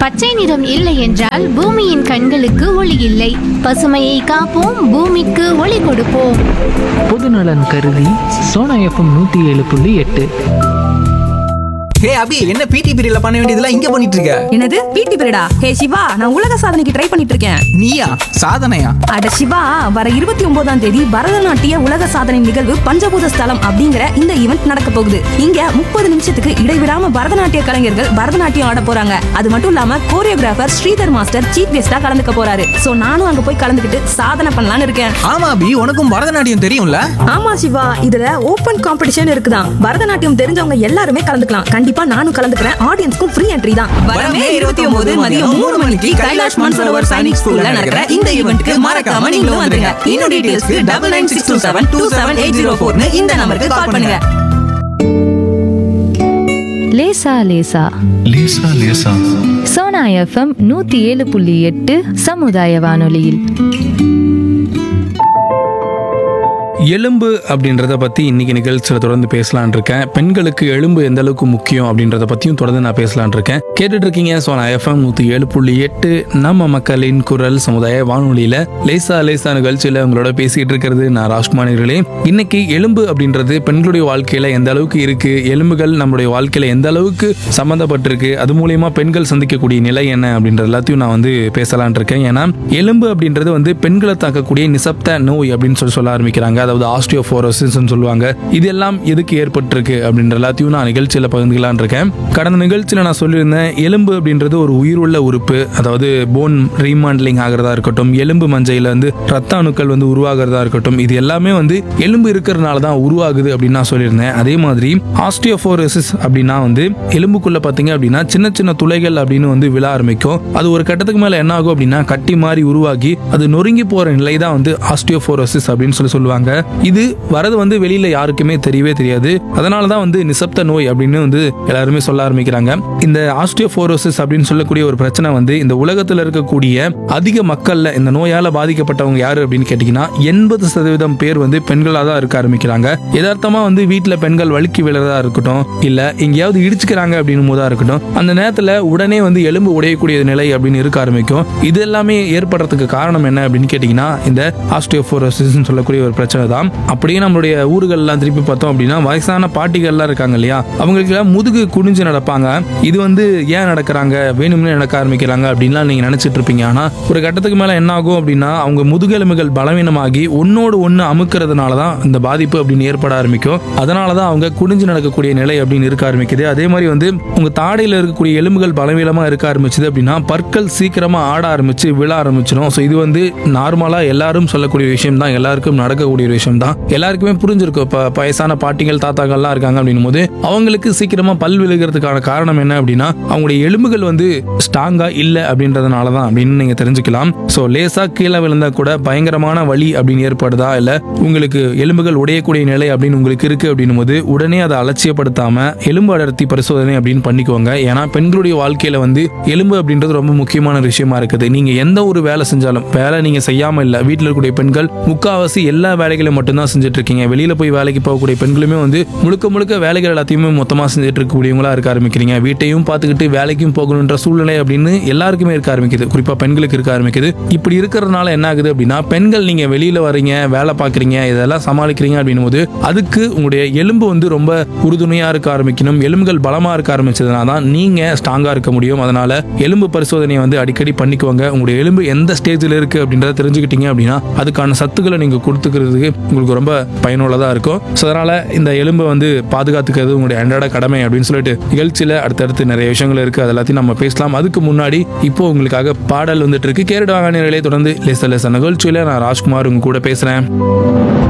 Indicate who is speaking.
Speaker 1: பச்சை நிறம் இல்லை என்றால் பூமியின் கண்களுக்கு ஒளி இல்லை பசுமையை காப்போம் பூமிக்கு ஒளி கொடுப்போம்
Speaker 2: பொதுநலன் கருதி சோனா எஃப்எம் நூற்றி ஏழு புள்ளி எட்டு
Speaker 3: ஹே அபி என்ன பிடி பீரியட்ல பண்ண வேண்டியதெல்லாம் இங்க பண்ணிட்டு இருக்க
Speaker 4: என்னது பிடி பீரியடா ஹே சிவா நான் உலக சாதனைக்கு ட்ரை பண்ணிட்டு இருக்கேன்
Speaker 3: நீயா சாதனையா
Speaker 4: அட சிவா வர இருபத்தி ஒன்பதாம் தேதி பரதநாட்டிய உலக சாதனை நிகழ்வு பஞ்சபூத ஸ்தலம் அப்படிங்கிற இந்த ஈவெண்ட் நடக்க போகுது இங்க முப்பது நிமிஷத்துக்கு இடைவிடாம பரதநாட்டிய கலைஞர்கள் பரதநாட்டியம் ஆட போறாங்க அது மட்டும் இல்லாம கோரியோகிராஃபர் ஸ்ரீதர் மாஸ்டர் சீஃப் கெஸ்டா கலந்துக்க போறாரு சோ நானும் அங்க போய் கலந்துக்கிட்டு சாதனை பண்ணலாம்னு இருக்கேன்
Speaker 3: ஆமா அபி உனக்கும் பரதநாட்டியம் தெரியும்ல
Speaker 4: ஆமா சிவா இதுல ஓபன் காம்படிஷன் இருக்குதான் பரதநாட்டியம் தெரிஞ்சவங்க எல்லாருமே கலந்துக்கலாம் கண்டிப்பா நானும் கலந்துக்கிறேன் ஆடியன்ஸ்க்கும் ஃப்ரீ என்ட்ரி தான்
Speaker 3: வரமே 29 மதியம் மூணு மணிக்கு கைலாஷ் மான்சரோவர் சைனிக் ஸ்கூல்ல நடக்கிற இந்த ஈவென்ட்க்கு மறக்காம நீங்களும் வந்துருங்க இன்னும் டீடைல்ஸ்க்கு double nine six two seven two seven eight zero ஃபோர்னு இந்த நம்பருக்கு கால் பண்ணுங்க
Speaker 5: லேசா லேசா
Speaker 6: லேசா லேசா
Speaker 5: சோனா எஃப்எம் நூத்தி ஏழு புள்ளி எட்டு சமுதாய வானொலியில்
Speaker 7: எலும்பு அப்படின்றத பற்றி இன்னைக்கு நிகழ்ச்சியில் தொடர்ந்து பேசலான் இருக்கேன் பெண்களுக்கு எலும்பு எந்த அளவுக்கு முக்கியம் அப்படின்றத பற்றியும் தொடர்ந்து நான் பேசலான் இருக்கேன் கேட்டுட்டு இருக்கீங்க ஸோ நான் எஃப்எம் நூற்றி ஏழு புள்ளி எட்டு நம்ம மக்களின் குரல் சமுதாய வானொலியில் லேசா லேசா நிகழ்ச்சியில் உங்களோட பேசிகிட்டு இருக்கிறது நான் ராஜ்குமாரிகளே இன்னைக்கு எலும்பு அப்படின்றது பெண்களுடைய வாழ்க்கையில் எந்த அளவுக்கு இருக்கு எலும்புகள் நம்மளுடைய வாழ்க்கையில் எந்த அளவுக்கு சம்மந்தப்பட்டிருக்கு அது மூலியமா பெண்கள் சந்திக்கக்கூடிய நிலை என்ன அப்படின்ற எல்லாத்தையும் நான் வந்து பேசலான் இருக்கேன் ஏன்னா எலும்பு அப்படின்றது வந்து பெண்களை தாக்கக்கூடிய நிசப்த நோய் அப்படின்னு சொல்லி சொல்ல ஆரம்பிக்கிறாங்க அதாவது ஆஸ்டியோஃபோரோசிஸ் சொல்லுவாங்க இது எல்லாம் எதுக்கு ஏற்பட்டிருக்கு அப்படின்ற எல்லாத்தையும் நான் நிகழ்ச்சியில் பகிர்ந்துக்கலான் இருக்கேன் கடந்த நிகழ்ச்சியில் நான் சொல்லியிருந்தேன் எலும்பு அப்படின்றது ஒரு உயிருள்ள உறுப்பு அதாவது போன் ரீமாண்டலிங் ஆகிறதா இருக்கட்டும் எலும்பு மஞ்சையில் வந்து ரத்த அணுக்கள் வந்து உருவாகிறதா இருக்கட்டும் இது எல்லாமே வந்து எலும்பு இருக்கிறதுனால தான் உருவாகுது அப்படின்னு நான் சொல்லியிருந்தேன் அதே மாதிரி ஆஸ்டியோஃபோரோசிஸ் அப்படின்னா வந்து எலும்புக்குள்ள பார்த்தீங்க அப்படின்னா சின்ன சின்ன துளைகள் அப்படின்னு வந்து விழ ஆரம்பிக்கும் அது ஒரு கட்டத்துக்கு மேலே என்ன ஆகும் அப்படின்னா கட்டி மாதிரி உருவாகி அது நொறுங்கி போற நிலை தான் வந்து ஆஸ்டியோஃபோரோசிஸ் அப்படின்னு சொல்லி சொல்லுவாங்க இது வரது வந்து வெளியில யாருக்குமே தெரியவே தெரியாது அதனால தான் வந்து நிசப்த நோய் அப்படின்னு வந்து எல்லாருமே சொல்ல ஆரம்பிக்கிறாங்க இந்த ஆஸ்டியோஃபோரோசிஸ் அப்படின்னு சொல்லக்கூடிய ஒரு பிரச்சனை வந்து இந்த உலகத்தில் இருக்கக்கூடிய அதிக மக்கள்ல இந்த நோயால பாதிக்கப்பட்டவங்க யாரு அப்படின்னு கேட்டீங்கன்னா எண்பது சதவீதம் பேர் வந்து பெண்களாக தான் இருக்க ஆரம்பிக்கிறாங்க யதார்த்தமா வந்து வீட்டில் பெண்கள் வழுக்கி விழுறதா இருக்கட்டும் இல்ல எங்கேயாவது இடிச்சுக்கிறாங்க அப்படின்னு போதா இருக்கட்டும் அந்த நேரத்துல உடனே வந்து எலும்பு உடையக்கூடிய நிலை அப்படின்னு இருக்க ஆரம்பிக்கும் இது எல்லாமே ஏற்படுறதுக்கு காரணம் என்ன அப்படின்னு கேட்டீங்கன்னா இந்த ஆஸ்டியோஃபோரோசிஸ் சொல்லக்கூடிய ஒரு பிரச்சனை தான் அப்படியே நம்மளுடைய ஊர்கள்லாம் திருப்பி பார்த்தோம் அப்படின்னா வயசான பாட்டிகள்லாம் இருக்காங்க இல்லையா அவங்களுக்கு எல்லாம் முதுகு குனிஞ்சு நடப்பாங்க இது வந்து ஏன் நடக்கிறாங்க வேணும்னே நடக்க ஆரம்பிக்கிறாங்க அப்படின்லாம் நீங்க நினைச்சிட்டு இருப்பீங்க ஆனா ஒரு கட்டத்துக்கு மேல என்ன ஆகும் அப்படின்னா அவங்க முதுகெலும்புகள் பலவீனமாகி ஒன்னோடு ஒன்று அமுக்கிறதுனால தான் இந்த பாதிப்பு அப்படின்னு ஏற்பட ஆரம்பிக்கும் அதனால தான் அவங்க குனிஞ்சு நடக்கக்கூடிய நிலை அப்படின்னு இருக்க ஆரம்பிக்குது அதே மாதிரி வந்து உங்க தாடையில் இருக்கக்கூடிய எலும்புகள் பலவீனமா இருக்க ஆரம்பிச்சது அப்படின்னா பற்கள் சீக்கிரமா ஆட ஆரம்பிச்சு விழ ஆரம்பிச்சிடும் ஸோ இது வந்து நார்மலா எல்லாரும் சொல்லக்கூடிய விஷயம் தான் எல்லாருக்கும் நடக்கக்கூடிய ஒரு விஷயம் தான் எல்லாருக்குமே புரிஞ்சிருக்கும் இப்போ வயசான பாட்டிகள் தாத்தாக்கள்லாம் இருக்காங்க அப்படின்னும் போது அவங்களுக்கு சீக்கிரமா பல் விழுகிறதுக்கான காரணம் என்ன அப்படின்னா அவங்களுடைய எலும்புகள் வந்து ஸ்ட்ராங்கா இல்லை அப்படின்றதுனால தான் அப்படின்னு நீங்க தெரிஞ்சுக்கலாம் ஸோ லேசா கீழே விழுந்தா கூட பயங்கரமான வலி அப்படின்னு ஏற்படுதா இல்லை உங்களுக்கு எலும்புகள் உடையக்கூடிய நிலை அப்படின்னு உங்களுக்கு இருக்கு அப்படின்னும் போது உடனே அதை அலட்சியப்படுத்தாம எலும்பு அடர்த்தி பரிசோதனை அப்படின்னு பண்ணிக்கோங்க ஏன்னா பெண்களுடைய வாழ்க்கையில வந்து எலும்பு அப்படின்றது ரொம்ப முக்கியமான விஷயமா இருக்குது நீங்க எந்த ஒரு வேலை செஞ்சாலும் வேலை நீங்க செய்யாம இல்ல வீட்டில் இருக்கக்கூடிய பெண்கள் முக்காவாசி எல்லா வேலைகளையும் மட்டும்தான் செஞ்சுட்டு இருக்கீங்க வெளியில போய் வேலைக்கு போகக்கூடிய பெண்களுமே வந்து முழுக்க முழுக்க வேலைகள் எல்லாத்தையுமே மொத்தமா செஞ்சுட்டு இருக்கக்கூடியவங்களா இருக்க ஆரம்பிக்கிறீங்க வீட்டையும் பார்த்துக்கிட்டு வேலைக்கும் போகணுன்ற சூழ்நிலை அப்படின்னு எல்லாருக்குமே இருக்க ஆரம்பிக்குது குறிப்பா பெண்களுக்கு இருக்க ஆரம்பிக்குது இப்படி இருக்கிறதுனால என்ன ஆகுது அப்படின்னா பெண்கள் நீங்க வெளியில வரீங்க வேலை பார்க்குறீங்க இதெல்லாம் சமாளிக்கிறீங்க அப்படின்னும் போது அதுக்கு உங்களுடைய எலும்பு வந்து ரொம்ப உறுதுணையா இருக்க ஆரம்பிக்கணும் எலும்புகள் பலமா இருக்க ஆரம்பிச்சதுனால தான் நீங்க ஸ்ட்ராங்கா இருக்க முடியும் அதனால எலும்பு பரிசோதனையை வந்து அடிக்கடி பண்ணிக்குவாங்க உங்களுடைய எலும்பு எந்த ஸ்டேஜில் இருக்கு அப்படின்றத தெரிஞ்சுக்கிட்டீங்க அப்படின்னா அதுக்கான சத்துக்களை நீங்க கொடுத்துக்கிறதுக்கு உங்களுக்கு ரொம்ப பயனுள்ளதா இருக்கும் ஸோ அதனால இந்த எலும்பை வந்து பாதுகாத்துக்கிறது உங்களுடைய அன்றாட கடமை அப்படின்னு சொல்லிட்டு நிகழ்ச்சியில அடுத்தடுத்து நிறைய விஷயங்கள் இருக்கு அது எல்லாத்தையும் நம்ம பேசலாம் அதுக்கு முன்னாடி இப்போ உங்களுக்காக பாடல் வந்துட்டு இருக்கு கேரட் வாங்க தொடர்ந்து லேச லேச நிகழ்ச்சியில நான் ராஜ்குமார் உங்க கூட பேசுறேன்